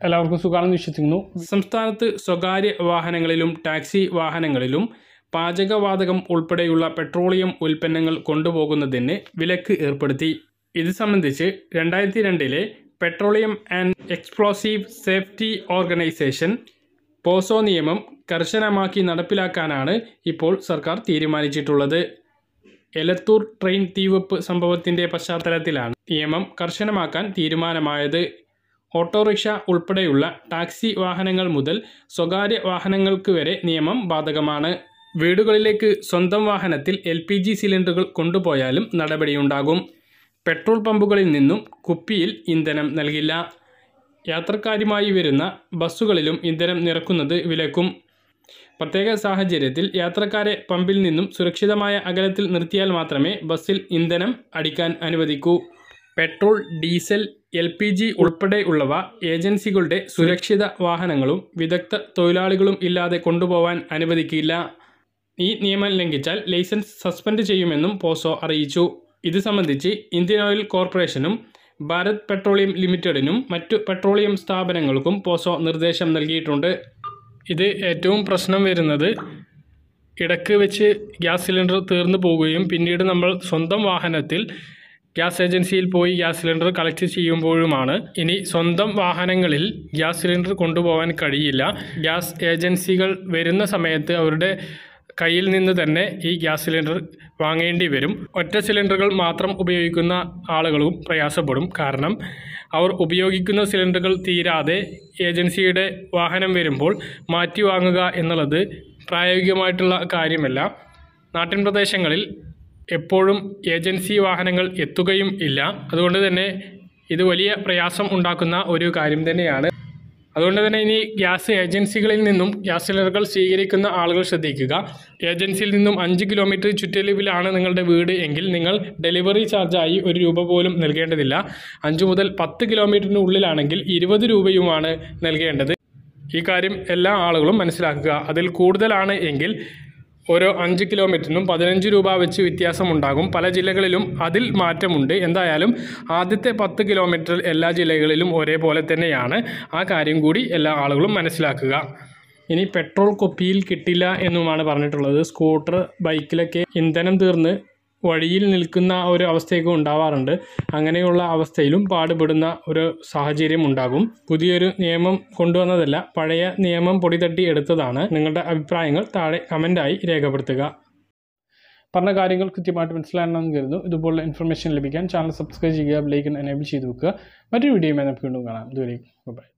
എല്ലാവർക്കും സുഖമാണെന്ന് വിശ്വസിക്കുന്നു സംസ്ഥാനത്ത് സ്വകാര്യ വാഹനങ്ങളിലും ടാക്സി വാഹനങ്ങളിലും പാചകവാതകം ഉൾപ്പെടെയുള്ള പെട്രോളിയം ഉൽപ്പന്നങ്ങൾ കൊണ്ടുപോകുന്നതിന് വിലക്ക് ഏർപ്പെടുത്തി ഇത് സംബന്ധിച്ച് രണ്ടായിരത്തി രണ്ടിലെ petroleum and explosive safety organisation PESO നിയമം കർശനമാക്കി നടപ്പിലാക്കാനാണ് ഇപ്പോൾ സർക്കാർ തീരുമാനിച്ചിട്ടുള്ളത് എലത്തൂർ ട്രെയിൻ തീവെപ്പ് സംഭവത്തിൻ്റെ പശ്ചാത്തലത്തിലാണ് നിയമം കർശനമാക്കാൻ തീരുമാനമായത് ഓട്ടോറിക്ഷ ഉൾപ്പെടെയുള്ള ടാക്സി വാഹനങ്ങൾ മുതൽ സ്വകാര്യ വാഹനങ്ങൾക്ക് വരെ നിയമം ബാധകമാണ് വീടുകളിലേക്ക് സ്വന്തം വാഹനത്തിൽ എൽ പി ജി സിലിണ്ടറുകൾ കൊണ്ടുപോയാലും നടപടിയുണ്ടാകും പെട്രോൾ പമ്പുകളിൽ നിന്നും കുപ്പിയിൽ ഇന്ധനം നൽകില്ല യാത്രക്കാരുമായി വരുന്ന ബസ്സുകളിലും ഇന്ധനം നിറക്കുന്നത് വിലക്കും പ്രത്യേക സാഹചര്യത്തിൽ യാത്രക്കാരെ പമ്പിൽ നിന്നും സുരക്ഷിതമായ അകലത്തിൽ നിർത്തിയാൽ മാത്രമേ ബസ്സിൽ ഇന്ധനം അടിക്കാൻ അനുവദിക്കൂ petrol diesel L P G ഉൾപ്പെടെയുള്ളവ ഏജൻസികളുടെ സുരക്ഷിത വാഹനങ്ങളും വിദഗ്ധ തൊഴിലാളികളും ഇല്ലാതെ കൊണ്ടുപോകാൻ അനുവദിക്കില്ല ഈ നിയമം ലംഘിച്ചാൽ ലൈസൻസ് സസ്പെൻഡ് ചെയ്യുമെന്നും പോസോ അറിയിച്ചു ഇത് സംബന്ധിച്ച് ഇന്ത്യൻ ഓയിൽ കോർപ്പറേഷനും ഭാരത് പെട്രോളിയം ലിമിറ്റഡിനും മറ്റു പെട്രോളിയം സ്ഥാപനങ്ങൾക്കും പോസോ നിർദ്ദേശം നൽകിയിട്ടുണ്ട് ഇത് ഏറ്റവും പ്രശ്നം വരുന്നത് ഇടയ്ക്ക് വെച്ച് ഗ്യാസ് സിലിണ്ടർ തീർന്നു പോവുകയും പിന്നീട് നമ്മൾ സ്വന്തം വാഹനത്തിൽ ഗ്യാസ് ഏജൻസിയിൽ പോയി ഗ്യാസ് സിലിണ്ടർ കളക്ട് ചെയ്യുമ്പോഴുമാണ് ഇനി സ്വന്തം വാഹനങ്ങളിൽ ഗ്യാസ് സിലിണ്ടർ കൊണ്ടുപോകാൻ കഴിയില്ല ഗ്യാസ് ഏജൻസികൾ വരുന്ന സമയത്ത് അവരുടെ കയ്യിൽ നിന്ന് തന്നെ ഈ ഗ്യാസ് സിലിണ്ടർ വാങ്ങേണ്ടി വരും ഒറ്റ സിലിണ്ടറുകൾ മാത്രം ഉപയോഗിക്കുന്ന ആളുകളും പ്രയാസപ്പെടും കാരണം അവർ ഉപയോഗിക്കുന്ന സിലിണ്ടറുകൾ തീരാതെ ഏജൻസിയുടെ വാഹനം വരുമ്പോൾ മാറ്റി വാങ്ങുക എന്നുള്ളത് പ്രായോഗികമായിട്ടുള്ള കാര്യമല്ല നാട്ടിൻ പ്രദേശങ്ങളിൽ എപ്പോഴും ഏജൻസി വാഹനങ്ങൾ എത്തുകയും ഇല്ല അതുകൊണ്ട് തന്നെ ഇത് വലിയ പ്രയാസം ഉണ്ടാക്കുന്ന ഒരു കാര്യം തന്നെയാണ് അതുകൊണ്ട് തന്നെ ഇനി ഗ്യാസ് ഏജൻസികളിൽ നിന്നും ഗ്യാസ് സിലിണ്ടറുകൾ സ്വീകരിക്കുന്ന ആളുകൾ ശ്രദ്ധിക്കുക ഏജൻസിയിൽ നിന്നും അഞ്ച് കിലോമീറ്റർ ചുറ്റളവിലാണ് നിങ്ങളുടെ വീട് എങ്കിൽ നിങ്ങൾ ഡെലിവറി ചാർജായി ഒരു രൂപ പോലും നൽകേണ്ടതില്ല അഞ്ച് മുതൽ പത്ത് കിലോമീറ്ററിന് ഉള്ളിലാണെങ്കിൽ ഇരുപത് രൂപയുമാണ് നൽകേണ്ടത് ഈ കാര്യം എല്ലാ ആളുകളും മനസ്സിലാക്കുക അതിൽ കൂടുതലാണ് എങ്കിൽ ഓരോ അഞ്ച് കിലോമീറ്ററിനും പതിനഞ്ച് രൂപ വെച്ച് വ്യത്യാസമുണ്ടാകും പല ജില്ലകളിലും അതിൽ മാറ്റമുണ്ട് എന്തായാലും ആദ്യത്തെ പത്ത് കിലോമീറ്റർ എല്ലാ ജില്ലകളിലും ഒരേപോലെ തന്നെയാണ് ആ കാര്യം കൂടി എല്ലാ ആളുകളും മനസ്സിലാക്കുക ഇനി പെട്രോൾ കുപ്പിയിൽ കിട്ടില്ല എന്നുമാണ് പറഞ്ഞിട്ടുള്ളത് സ്കൂട്ടർ ബൈക്കിലൊക്കെ ഇന്ധനം തീർന്ന് വഴിയിൽ നിൽക്കുന്ന ഒരു അവസ്ഥയൊക്കെ ഉണ്ടാവാറുണ്ട് അങ്ങനെയുള്ള അവസ്ഥയിലും പാടുപെടുന്ന ഒരു സാഹചര്യം ഉണ്ടാകും പുതിയൊരു നിയമം കൊണ്ടുവന്നതല്ല പഴയ നിയമം പൊടിതട്ടി എടുത്തതാണ് നിങ്ങളുടെ അഭിപ്രായങ്ങൾ താഴെ കമൻ്റായി രേഖപ്പെടുത്തുക പറഞ്ഞ കാര്യങ്ങൾ കൃത്യമായിട്ട് മനസ്സിലാകണമെന്ന് കരുതുന്നു ഇതുപോലുള്ള ഇൻഫർമേഷൻ ലഭിക്കാൻ ചാനൽ സബ്സ്ക്രൈബ് ചെയ്യുക ബെലൈക്കൺ എനേബിൾ ചെയ്ത് വെക്കുക മറ്റൊരു വീഡിയോയുമായി നമുക്ക് വീണ്ടും കാണാം ഇതുവരെ ബൈ